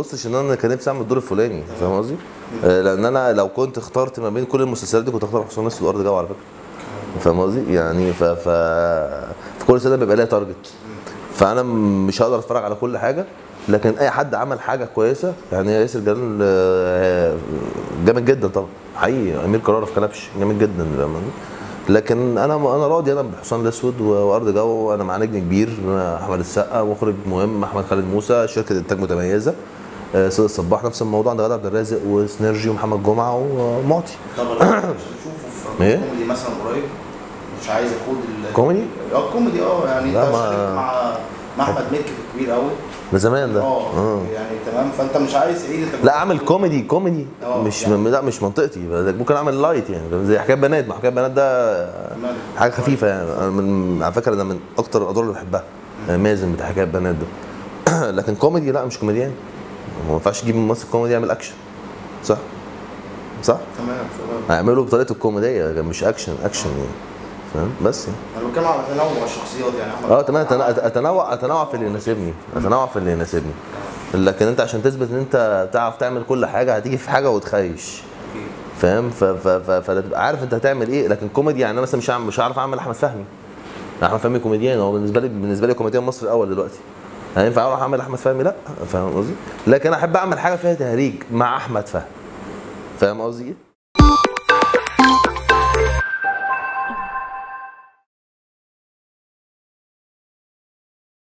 ببصش ان انا كان نفسي اعمل الدور الفلاني فاهم قصدي؟ آه، لان انا لو كنت اخترت ما بين كل المسلسلات دي كنت اختار حسام نفس الارض جو على فكره فاهم قصدي؟ يعني ف ف في كل سنه بيبقى ليها تارجت فانا م- مش هقدر اتفرج على كل حاجه لكن اي حد عمل حاجه كويسه يعني ياسر جلال آه، جامد جدا طبعا حقيقي امير كرارة في كلبش جامد جدا فاهم قصدي؟ لكن انا انا راضي انا بحسام الاسود و- وارض جو انا مع نجم كبير احمد السقا مخرج مهم احمد خالد موسى شركه انتاج متميزه آه، سيد الصباح نفس الموضوع عند غادة عبد الرازق وسنرجي ومحمد جمعه ومعطي طب لو مش هنشوفه في إيه؟ كوميدي مثلا قريب مش عايز اخد ال كوميدي؟ اه كوميدي اه يعني لا، انت ما- اشتغلت مع مع احمد مكي في الكبير قوي ده زمان ده اه يعني تمام فانت مش عايز تعيد التجربة. لا اعمل كوميدي كوميدي اه، مش يعني. لا مش منطقتي بس ممكن اعمل لايت يعني زي حكايه بنات ما حكايه بنات ده تمام. حاجه خفيفه يعني انا من على فكره انا من اكتر الادوار اللي بحبها مازن بتاع حكايه بنات ده لكن كوميدي لا مش كوميديان هو ما ينفعش تجيب ممثل كوميدي يعمل اكشن صح صح تمام تمام هيعمله بطريقته الكوميديه مش اكشن اكشن يعني فاهم بس يعني انا بتكلم على تنوع الشخصيات يعني احمد اه تمام أتنا- اتنوع اتنوع في اللي يناسبني اتنوع في اللي يناسبني لكن انت عشان تثبت ان انت تعرف تعمل كل حاجه هتيجي في حاجه وتخيش أكيد. فاهم ف- ف- ف- فتبقى عارف انت هتعمل ايه لكن كوميدي يعني انا مثلا مش هعمل مش هعرف اعمل احمد فهمي احمد فهمي كوميديان هو بالنسبه لي بالنسبه لي كوميديان مصر الاول دلوقتي هينفع اروح اعمل احمد فهمي لا فاهم قصدي لكن احب اعمل حاجه فيها تهريج مع احمد فهمي فاهم قصدي ايه